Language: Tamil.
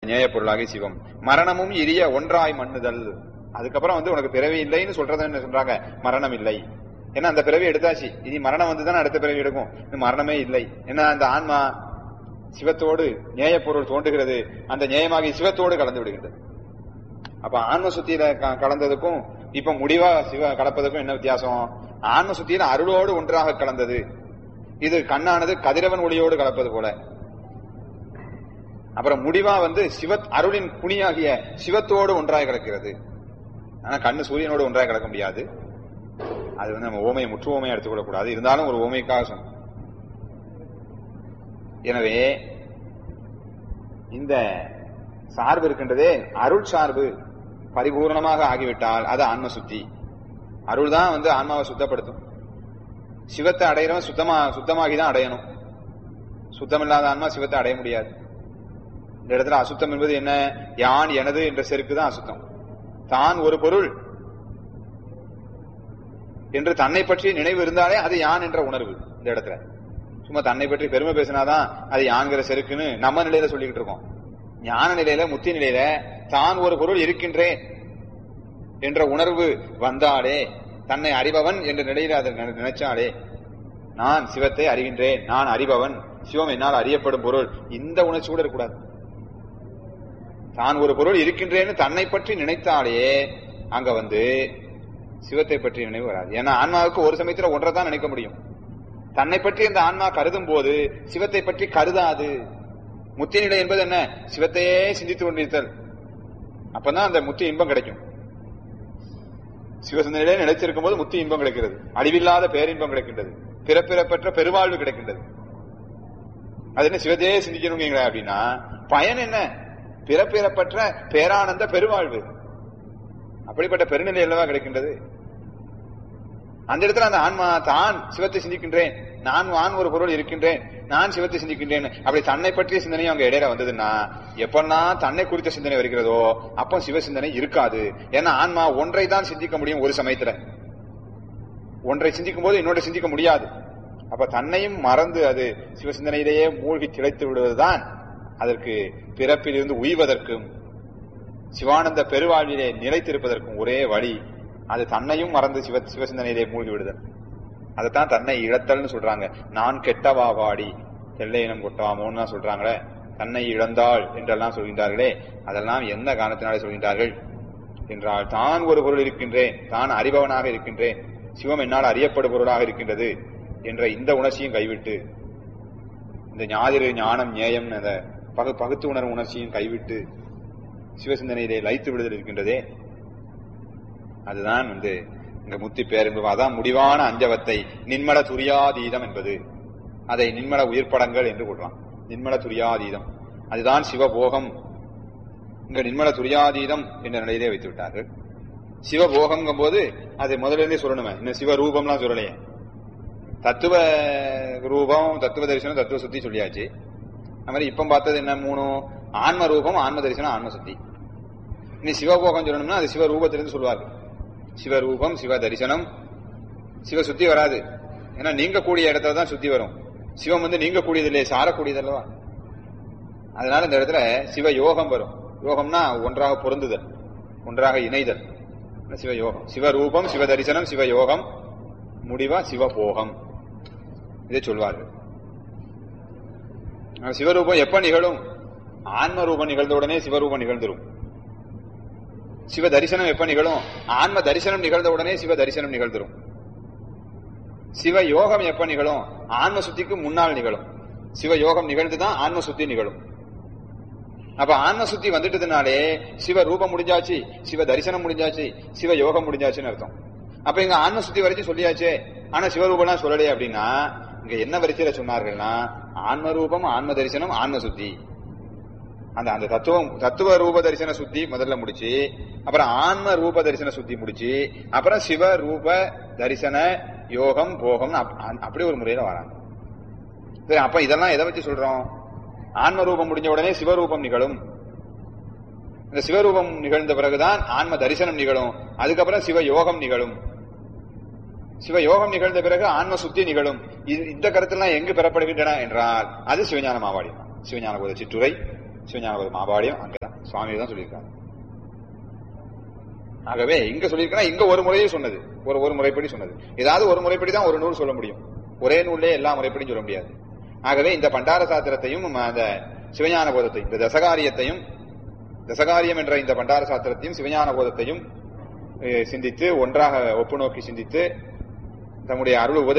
நேய பொருளாகி சிவம் மரணமும் இரிய ஒன்றாய் மண்ணுதல் அதுக்கப்புறம் வந்து உனக்கு பிறவி இல்லைன்னு சொல்றது என்ன சொல்றாங்க மரணம் இல்லை ஏன்னா அந்த பிறவி எடுத்தாச்சு இனி மரணம் வந்து தானே அடுத்த பிறவி எடுக்கும் இந்த மரணமே இல்லை ஏன்னா அந்த ஆன்மா சிவத்தோடு நேய பொருள் தோன்றுகிறது அந்த நேயமாகி சிவத்தோடு கலந்து விடுகின்றது அப்ப ஆன்ம சுத்தியில க- கலந்ததுக்கும் இப்ப முடிவா சிவ கலப்பதுக்கும் என்ன வித்தியாசம் ஆன்ம சுத்தியில அருளோடு ஒன்றாக கலந்தது இது கண்ணானது கதிரவன் ஒளியோடு கலப்பது போல அப்புறம் முடிவா வந்து சிவ அருளின் குணியாகிய சிவத்தோடு ஒன்றாய் கலக்கிறது ஆனா கண்ணு சூரியனோடு ஒன்றாய் கலக்க முடியாது அது வந்து நம்ம ஓமையை முற்று ஓமையை எடுத்துக்கொள்ளக் கூடாது இருந்தாலும் ஒரு ஓமைக்காக சொன்னோம் எனவே இந்த சார்பு இருக்கின்றதே அருள் சார்பு பரிபூர்ணமாக ஆகிவிட்டால் அது ஆன்ம சுத்தி அருள் தான் வந்து ஆன்மாவை சுத்தப்படுத்தும் சிவத்தை அடையிறவன் சுத்தமா சுத்தமாகி தான் அடையணும் சுத்தம் இல்லாத ஆன்மா சிவத்தை அடைய முடியாது இந்த இடத்துல அசுத்தம் என்பது என்ன யான் எனது என்ற செருக்கு தான் அசுத்தம் தான் ஒரு பொருள் என்று தன்னை பற்றி நினைவு இருந்தாலே அது யான் என்ற உணர்வு இந்த இடத்துல சும்மா தன்னை பற்றி பெருமை பேசினாதான் அது யான்கிற செருக்குன்னு நம்ம நிலையில சொல்லிக்கிட்டு இருக்கோம் ஞான நிலையில முத்தி நிலையில தான் ஒரு பொருள் இருக்கின்றேன் என்ற உணர்வு வந்தாலே தன்னை அறிபவன் என்ற நிலையில அதை நினை- நினைச்சாலே நான் சிவத்தை அறிகின்றேன் நான் அறிபவன் சிவம் என்னால் அறியப்படும் பொருள் இந்த உணர்ச்சி கூட இருக்கக்கூடாது தான் ஒரு பொருள் இருக்கின்றேன்னு தன்னை பற்றி நினைத்தாலே அங்க வந்து சிவத்தை பற்றி நினைவு வராது ஏன்னா ஆன்மாவுக்கு ஒரு சமயத்துல ஒன்றை தான் நினைக்க முடியும் தன்னை பற்றி அந்த ஆன்மா கருதும் போது சிவத்தை பற்றி கருதாது முத்தி நிலை என்பது என்ன சிவத்தையே சிந்தித்து கொண்டிருத்தல் அப்பதான் அந்த முத்தி இன்பம் கிடைக்கும் சிவசிந்தனையிலே நிலைச்சிருக்கும் போது முத்தி இன்பம் கிடைக்கிறது அழிவில்லாத பேரின்பம் கிடைக்கின்றது பிறப்பிறப்பற்ற பெருவாழ்வு கிடைக்கின்றது அது என்ன சிவத்தையே சிந்திக்கணுங்களா அப்படின்னா பயன் என்ன பிறப்பிறப்பற்ற பேரானந்த பெருவாழ்வு அப்படிப்பட்ட பெருநிலை அல்லவா கிடைக்கின்றது அந்த இடத்துல அந்த ஆன்மா தான் சிவத்தை சிந்திக்கின்றேன் நான் வான் ஒரு பொருள் இருக்கின்றேன் நான் சிவத்தை சிந்திக்கின்றேன் அப்படி தன்னை பற்றிய சிந்தனையும் அங்க இடையில வந்ததுன்னா எப்பெல்லாம் தன்னை குறித்த சிந்தனை வருகிறதோ அப்போ சிவ சிந்தனை இருக்காது ஏன்னா ஆன்மா ஒன்றை தான் சிந்திக்க முடியும் ஒரு சமயத்துல ஒன்றை சிந்திக்கும் போது இன்னொன்றை சிந்திக்க முடியாது அப்ப தன்னையும் மறந்து அது சிவசிந்தனையிலேயே மூழ்கி திளைத்து விடுவதுதான் அதற்கு பிறப்பிலிருந்து உய்வதற்கும் சிவானந்த பெருவாழ்விலே நிலைத்திருப்பதற்கும் ஒரே வழி அது தன்னையும் மறந்து சிவ சிவசிந்தனையிலே மூழ்கி விடுதல் அதைத்தான் தன்னை இழத்தல்னு சொல்றாங்க நான் கெட்டவா வாடி தெல்லையினம் கொட்டவாமோன்னு தான் சொல்றாங்களே தன்னை இழந்தாள் என்றெல்லாம் சொல்கின்றார்களே அதெல்லாம் எந்த காரணத்தினாலே சொல்கின்றார்கள் என்றால் தான் ஒரு பொருள் இருக்கின்றேன் தான் அறிபவனாக இருக்கின்றேன் சிவம் என்னால் அறியப்படும் பொருளாக இருக்கின்றது என்ற இந்த உணர்ச்சியும் கைவிட்டு இந்த ஞாதிரு ஞானம் நியாயம் அந்த பகு பகுத்து உணர்வு உணர்ச்சியும் கைவிட்டு சிவசிந்தனையிலே லயித்து விடுதல் இருக்கின்றதே அதுதான் வந்து இங்க முத்தி பேரென்பது அதான் முடிவான அஞ்சவத்தை நின்மல துரியாதீதம் என்பது அதை நின்மல உயிர்ப்படங்கள் என்று கொள்ளலாம் நின்மல துரியாதீதம் அதுதான் சிவபோகம் இங்க நின்மல துரியாதீதம் என்ற நிலையிலே வைத்து விட்டார்கள் சிவபோகங்கும் போது அதை முதல்ல இருந்தே சொல்லணுமே இன்னும் சிவரூபம்லாம் சொல்லலையே தத்துவ ரூபம் தத்துவ தரிசனம் தத்துவ சுத்தி சொல்லியாச்சு அது மாதிரி இப்ப பார்த்தது என்ன மூணு ஆன்ம ரூபம் ஆன்ம தரிசனம் ஆன்ம சுத்தி இனி சிவபோகம் சொல்லணும்னா அது சிவரூபத்திலிருந்து சொல்லுவாங்க சிவரூபம் சிவ தரிசனம் சிவ சுத்தி வராது ஏன்னா நீங்க கூடிய இடத்துல தான் சுத்தி வரும் சிவம் வந்து நீங்க கூடியது இல்லையே சாரக்கூடியது அல்லவா அதனால இந்த இடத்துல சிவ யோகம் வரும் யோகம்னா ஒன்றாக பொருந்துதல் ஒன்றாக இணைதல் சிவ யோகம் சிவரூபம் சிவ தரிசனம் சிவ யோகம் முடிவா சிவபோகம் இதை சொல்வார்கள் ஆனா சிவரூபம் எப்ப நிகழும் ஆன்ம ரூபம் நிகழ்ந்த உடனே சிவரூபம் நிகழ்ந்துரும் சிவ தரிசனம் எப்ப நிகழும் ஆன்ம தரிசனம் நிகழ்ந்த உடனே சிவ தரிசனம் நிகழ்ந்துரும் சிவ யோகம் எப்ப நிகழும் ஆன்ம சுத்திக்கு முன்னால் நிகழும் சிவ யோகம் நிகழ்ந்துதான் ஆன்ம சுத்தி நிகழும் அப்ப ஆன்ம சுத்தி வந்துட்டதுனாலே சிவ ரூபம் முடிஞ்சாச்சு சிவ தரிசனம் முடிஞ்சாச்சு சிவ யோகம் முடிஞ்சாச்சுன்னு அர்த்தம் அப்ப இங்க ஆன்ம சுத்தி வரைக்கும் சொல்லியாச்சே ஆனா சிவரூபம்லாம் சொல்லலையே அப்படின்னா இங்க என்ன வரிசையில சொன்னார்கள்னா ஆன்ம ரூபம் ஆன்ம தரிசனம் ஆன்ம சுத்தி அந்த அந்த தத்துவம் தத்துவ ரூப தரிசன சுத்தி முதல்ல முடிச்சு அப்புறம் ஆன்ம ரூப தரிசன சுத்தி முடிச்சு அப்புறம் சிவ ரூப தரிசன யோகம் போகம் அப்படி ஒரு முறையில வராங்க சரி அப்ப இதெல்லாம் எதை வச்சு சொல்றோம் ஆன்ம ரூபம் முடிஞ்ச உடனே சிவரூபம் நிகழும் இந்த சிவரூபம் நிகழ்ந்த பிறகுதான் ஆன்ம தரிசனம் நிகழும் அதுக்கப்புறம் சிவ யோகம் நிகழும் சிவ யோகம் நிகழ்ந்த பிறகு ஆன்ம சுத்தி நிகழும் இந்த கருத்தெல்லாம் எங்கு பெறப்படுகின்றன என்றால் அது சிவஞான மாவாடியம் சிவஞான போத சிற்றுரை சிவஞான போத மாவாடியம் அங்கதான் சுவாமி தான் சொல்லியிருக்காங்க ஆகவே இங்க சொல்லியிருக்கா இங்க ஒரு முறையே சொன்னது ஒரு ஒரு முறைப்படி சொன்னது ஏதாவது ஒரு முறைப்படி தான் ஒரு நூல் சொல்ல முடியும் ஒரே நூல்லே எல்லா முறைப்படியும் சொல்ல முடியாது ஆகவே இந்த பண்டார சாத்திரத்தையும் அந்த சிவஞான போதத்தையும் இந்த தசகாரியத்தையும் தசகாரியம் என்ற இந்த பண்டார சாத்திரத்தையும் சிவஞான போதத்தையும் சிந்தித்து ஒன்றாக ஒப்பு நோக்கி சிந்தித்து தம்முடைய அருள் உபதே